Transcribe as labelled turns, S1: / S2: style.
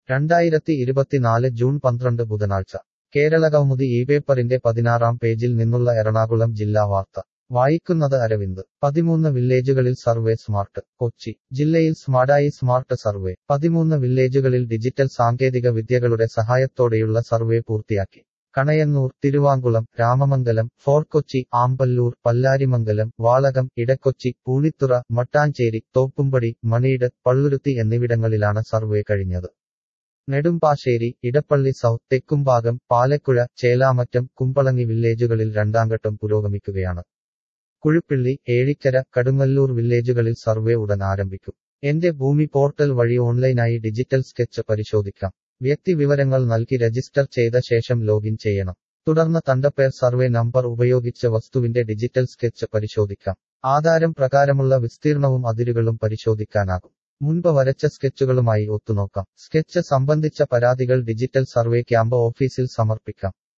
S1: രണ്ടായിരത്തി ഇരുപത്തിനാല് ജൂൺ പന്ത്രണ്ട് ബുധനാഴ്ച കേരളകൗമുദി ഈ പേപ്പറിന്റെ പതിനാറാം പേജിൽ നിന്നുള്ള എറണാകുളം ജില്ലാ വാർത്ത വായിക്കുന്നത് അരവിന്ദ് പതിമൂന്ന് വില്ലേജുകളിൽ സർവേ സ്മാർട്ട് കൊച്ചി ജില്ലയിൽ സ്മാർട്ടായി സ്മാർട്ട് സർവേ പതിമൂന്ന് വില്ലേജുകളിൽ ഡിജിറ്റൽ സാങ്കേതിക വിദ്യകളുടെ സഹായത്തോടെയുള്ള സർവേ പൂർത്തിയാക്കി കണയന്നൂർ തിരുവാങ്കുളം രാമമംഗലം ഫോർട്ട് കൊച്ചി ആമ്പല്ലൂർ പല്ലാരിമംഗലം വാളകം ഇടക്കൊച്ചി പൂണിത്തുറ മട്ടാഞ്ചേരി തോപ്പുംപടി മണീട് പള്ളുരുത്തി എന്നിവിടങ്ങളിലാണ് സർവേ കഴിഞ്ഞത് നെടുമ്പാശ്ശേരി ഇടപ്പള്ളി സൗത്ത് തെക്കുംഭാഗം പാലക്കുഴ ചേലാമറ്റം കുമ്പളങ്ങി വില്ലേജുകളിൽ രണ്ടാംഘട്ടം പുരോഗമിക്കുകയാണ് കുഴിപ്പിള്ളി ഏഴിക്കര കടുങ്ങല്ലൂർ വില്ലേജുകളിൽ സർവേ ഉടൻ ആരംഭിക്കും എന്റെ ഭൂമി പോർട്ടൽ വഴി ഓൺലൈനായി ഡിജിറ്റൽ സ്കെച്ച് പരിശോധിക്കാം വ്യക്തി വിവരങ്ങൾ നൽകി രജിസ്റ്റർ ചെയ്ത ശേഷം ലോഗിൻ ചെയ്യണം തുടർന്ന് തണ്ടപ്പേർ സർവേ നമ്പർ ഉപയോഗിച്ച് വസ്തുവിന്റെ ഡിജിറ്റൽ സ്കെച്ച് പരിശോധിക്കാം ആധാരം പ്രകാരമുള്ള വിസ്തീർണവും അതിരുകളും പരിശോധിക്കാനാകും മുൻപ് വരച്ച സ്കെച്ചുകളുമായി ഒത്തുനോക്കാം സ്കെച്ച് സംബന്ധിച്ച പരാതികൾ ഡിജിറ്റൽ സർവേ ക്യാമ്പ് ഓഫീസിൽ സമർപ്പിക്കാം